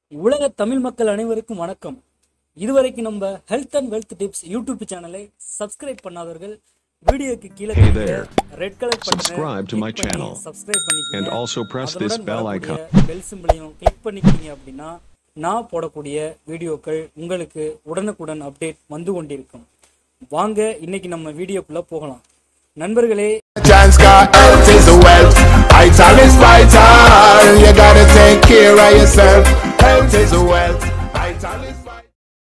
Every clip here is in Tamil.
உலக தமிழ் மக்கள் அனைவருக்கும் வணக்கம் இதுவரைக்கும் நம்ம health and wealth tips YouTube சேனலை சப்ஸ்கிரைப் பண்ணாதவர்கள் வீடியோக்கு கீழே Hey there. Red colour Subscribe to my channel. Subscribe பண்ணிக்கங்க And also press this bell icon. Bell சிம்பிளையும் கிளிக் பண்ணிக்கிங்க அப்படின்னா நான் போடக்கூடிய வீடியோக்கள் உங்களுக்கு உடனுக்குடன் அப்டேட் வந்து கொண்டிருக்கும் வாங்க இன்னைக்கு நம்ம வீடியோக்குள்ள போகலாம் நண்பர்களே Chance got health is wealth. Vital is vital. You gotta take care of yourself. Health is wealth. Vital is vital.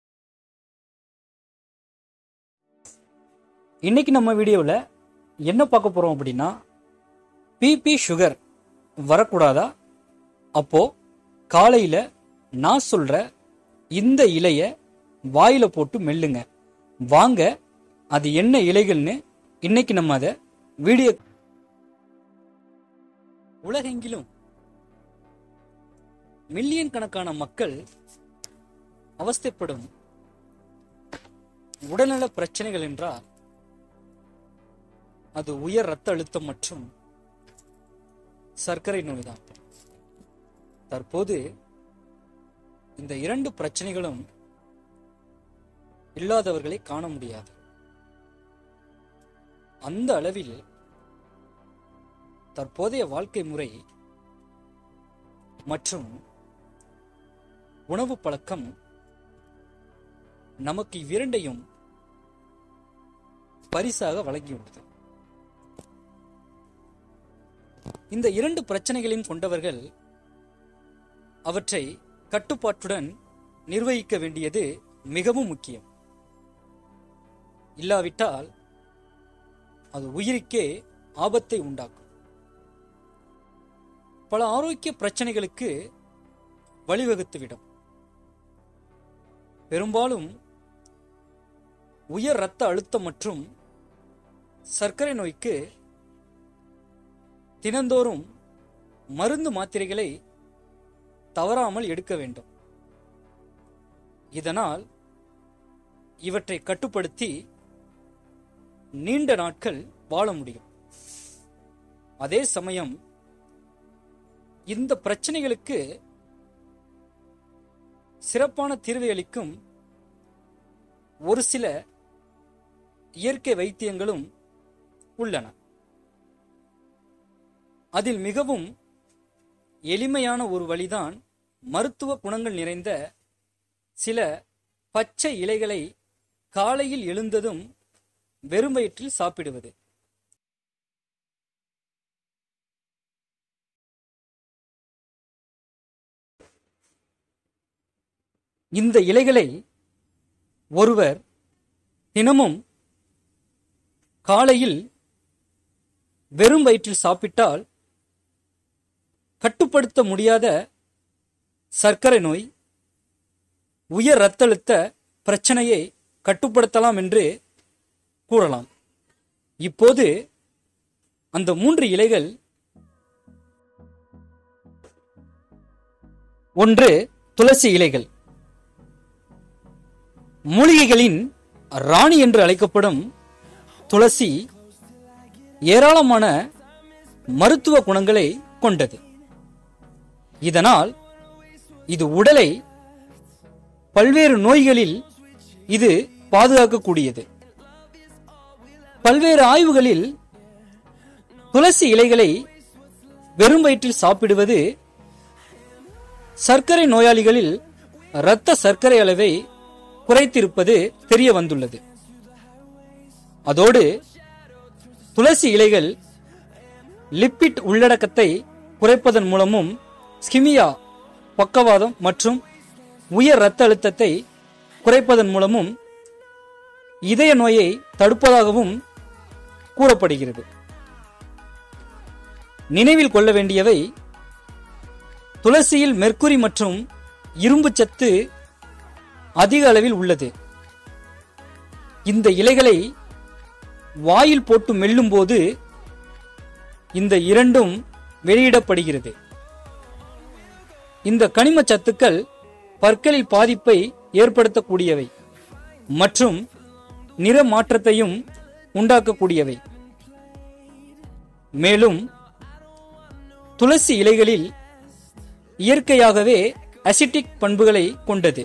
இன்னைக்கு நம்ம வீடியோவில் என்ன பார்க்க போகிறோம் அப்படின்னா பிபி சுகர் வரக்கூடாதா அப்போ காலையில் நான் சொல்கிற இந்த இலையை வாயில் போட்டு மெல்லுங்க வாங்க அது என்ன இலைகள்னு இன்னைக்கு நம்ம அதை வீடியோ உலகெங்கிலும் மில்லியன் கணக்கான மக்கள் அவஸ்தைப்படும் உடல்நல பிரச்சனைகள் என்றால் அது உயர் ரத்த அழுத்தம் மற்றும் சர்க்கரை நோய்தான் தற்போது இந்த இரண்டு பிரச்சனைகளும் இல்லாதவர்களை காண முடியாது அந்த அளவில் தற்போதைய வாழ்க்கை முறை மற்றும் உணவு பழக்கம் நமக்கு இவ்விரண்டையும் பரிசாக வழங்கியுள்ளது இந்த இரண்டு பிரச்சனைகளையும் கொண்டவர்கள் அவற்றை கட்டுப்பாட்டுடன் நிர்வகிக்க வேண்டியது மிகவும் முக்கியம் இல்லாவிட்டால் அது உயிருக்கே ஆபத்தை உண்டாக்கும் பல ஆரோக்கிய பிரச்சனைகளுக்கு வழிவகுத்துவிடும் பெரும்பாலும் உயர் இரத்த அழுத்தம் மற்றும் சர்க்கரை நோய்க்கு தினந்தோறும் மருந்து மாத்திரைகளை தவறாமல் எடுக்க வேண்டும் இதனால் இவற்றை கட்டுப்படுத்தி நீண்ட நாட்கள் வாழ முடியும் அதே சமயம் இந்த பிரச்சனைகளுக்கு சிறப்பான தீர்வை அளிக்கும் ஒரு சில இயற்கை வைத்தியங்களும் உள்ளன அதில் மிகவும் எளிமையான ஒரு வழிதான் மருத்துவ குணங்கள் நிறைந்த சில பச்சை இலைகளை காலையில் எழுந்ததும் வெறும் வயிற்றில் சாப்பிடுவது இந்த இலைகளை ஒருவர் தினமும் காலையில் வெறும் வயிற்றில் சாப்பிட்டால் கட்டுப்படுத்த முடியாத சர்க்கரை நோய் உயர் இரத்த அழுத்த பிரச்சனையை கட்டுப்படுத்தலாம் என்று கூறலாம் இப்போது அந்த மூன்று இலைகள் ஒன்று துளசி இலைகள் மூலிகைகளின் ராணி என்று அழைக்கப்படும் துளசி ஏராளமான மருத்துவ குணங்களை கொண்டது இதனால் இது உடலை பல்வேறு நோய்களில் இது பாதுகாக்கக்கூடியது பல்வேறு ஆய்வுகளில் துளசி இலைகளை வெறும் வயிற்றில் சாப்பிடுவது சர்க்கரை நோயாளிகளில் இரத்த சர்க்கரை அளவை குறைத்திருப்பது தெரிய வந்துள்ளது அதோடு துளசி இலைகள் லிப்பிட் உள்ளடக்கத்தை குறைப்பதன் மூலமும் ஸ்கிமியா பக்கவாதம் மற்றும் உயர் இரத்த அழுத்தத்தை குறைப்பதன் மூலமும் இதய நோயை தடுப்பதாகவும் கூறப்படுகிறது நினைவில் கொள்ள வேண்டியவை துளசியில் மெர்க்குரி மற்றும் இரும்பு சத்து அதிக அளவில் உள்ளது இந்த இலைகளை வாயில் போட்டு மெல்லும்போது இந்த இரண்டும் வெளியிடப்படுகிறது இந்த கனிம சத்துக்கள் பற்களில் பாதிப்பை ஏற்படுத்தக்கூடியவை மற்றும் நிற மாற்றத்தையும் உண்டாக்கக்கூடியவை மேலும் துளசி இலைகளில் இயற்கையாகவே அசிட்டிக் பண்புகளை கொண்டது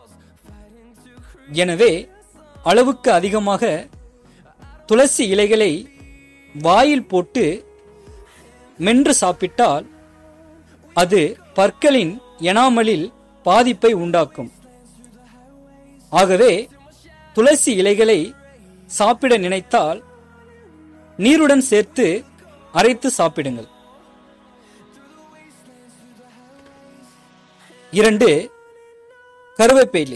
எனவே அளவுக்கு அதிகமாக துளசி இலைகளை வாயில் போட்டு மென்று சாப்பிட்டால் அது பற்களின் எனாமலில் பாதிப்பை உண்டாக்கும் ஆகவே துளசி இலைகளை சாப்பிட நினைத்தால் நீருடன் சேர்த்து அரைத்து சாப்பிடுங்கள் இரண்டு கருவேப்பிலை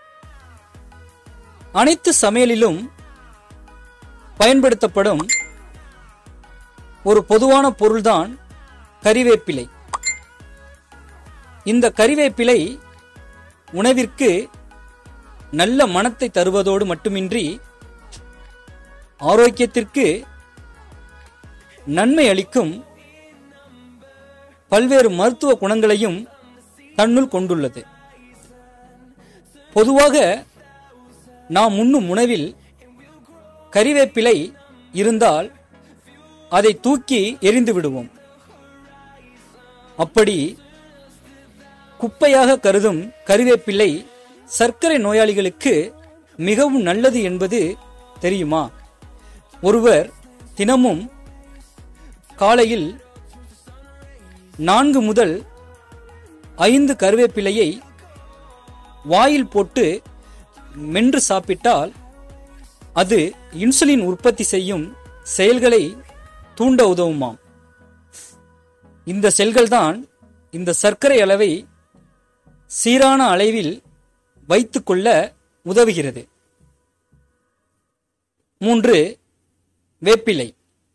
அனைத்து சமையலிலும் பயன்படுத்தப்படும் ஒரு பொதுவான பொருள்தான் கறிவேப்பிலை இந்த கறிவேப்பிலை உணவிற்கு நல்ல மணத்தை தருவதோடு மட்டுமின்றி ஆரோக்கியத்திற்கு நன்மை அளிக்கும் பல்வேறு மருத்துவ குணங்களையும் தன்னுள் கொண்டுள்ளது பொதுவாக நாம் உண்ணும் உணவில் கறிவேப்பிலை இருந்தால் அதை தூக்கி எரிந்து விடுவோம் அப்படி குப்பையாக கருதும் கறிவேப்பிலை சர்க்கரை நோயாளிகளுக்கு மிகவும் நல்லது என்பது தெரியுமா ஒருவர் தினமும் காலையில் நான்கு முதல் ஐந்து கருவேப்பிலையை வாயில் போட்டு மென்று சாப்பிட்டால் அது இன்சுலின் உற்பத்தி செய்யும் செயல்களை தூண்ட உதவுமாம் இந்த செல்கள்தான் இந்த சர்க்கரை அளவை சீரான அளவில் வைத்துக்கொள்ள உதவுகிறது மூன்று வேப்பிலை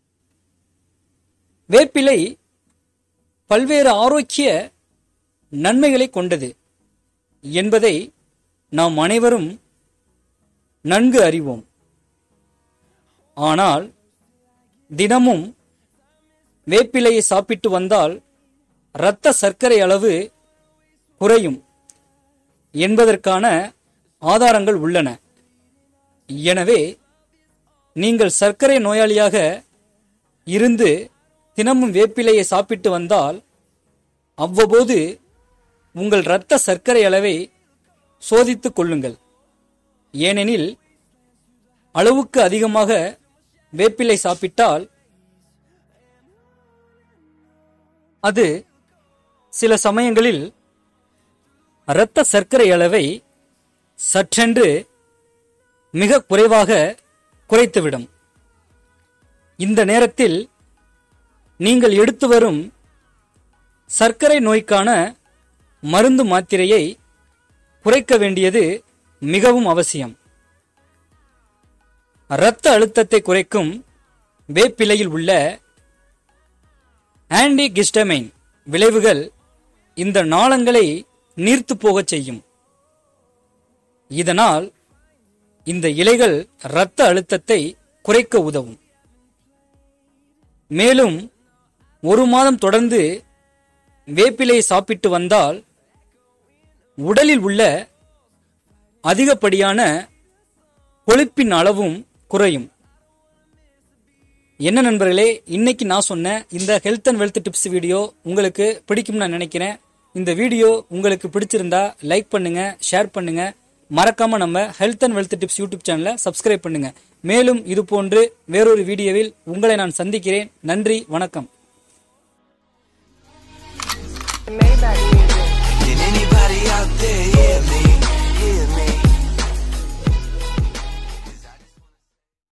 வேப்பிலை பல்வேறு ஆரோக்கிய நன்மைகளை கொண்டது என்பதை நாம் அனைவரும் நன்கு அறிவோம் ஆனால் தினமும் வேப்பிலையை சாப்பிட்டு வந்தால் இரத்த சர்க்கரை அளவு குறையும் என்பதற்கான ஆதாரங்கள் உள்ளன எனவே நீங்கள் சர்க்கரை நோயாளியாக இருந்து தினமும் வேப்பிலையை சாப்பிட்டு வந்தால் அவ்வப்போது உங்கள் இரத்த சர்க்கரை அளவை சோதித்துக் கொள்ளுங்கள் ஏனெனில் அளவுக்கு அதிகமாக வேப்பிலை சாப்பிட்டால் அது சில சமயங்களில் இரத்த சர்க்கரை அளவை சற்றென்று மிக குறைவாக குறைத்துவிடும் இந்த நேரத்தில் நீங்கள் எடுத்து வரும் சர்க்கரை நோய்க்கான மருந்து மாத்திரையை குறைக்க வேண்டியது மிகவும் அவசியம் இரத்த அழுத்தத்தை குறைக்கும் வேப்பிலையில் உள்ள ஆன்டி கிஸ்டமைன் விளைவுகள் இந்த நாளங்களை நீர்த்து போகச் செய்யும் இதனால் இந்த இலைகள் இரத்த அழுத்தத்தை குறைக்க உதவும் மேலும் ஒரு மாதம் தொடர்ந்து வேப்பிலையை சாப்பிட்டு வந்தால் உடலில் உள்ள அதிகப்படியான கொழுப்பின் அளவும் குறையும் என்ன நண்பர்களே இன்னைக்கு நான் சொன்ன இந்த health and wealth tips video உங்களுக்கு பிடிக்கும் நான் நினைக்கிறேன் இந்த வீடியோ உங்களுக்கு பிடிச்சிருந்தா லைக் பண்ணுங்க ஷேர் பண்ணுங்க மறக்காம நம்ம health and wealth tips YouTube சேனலை சப்ஸ்கிரைப் பண்ணுங்க மேலும் இது போன்று வேறொரு வீடியோவில் உங்களை நான் சந்திக்கிறேன் நன்றி வணக்கம் Maybach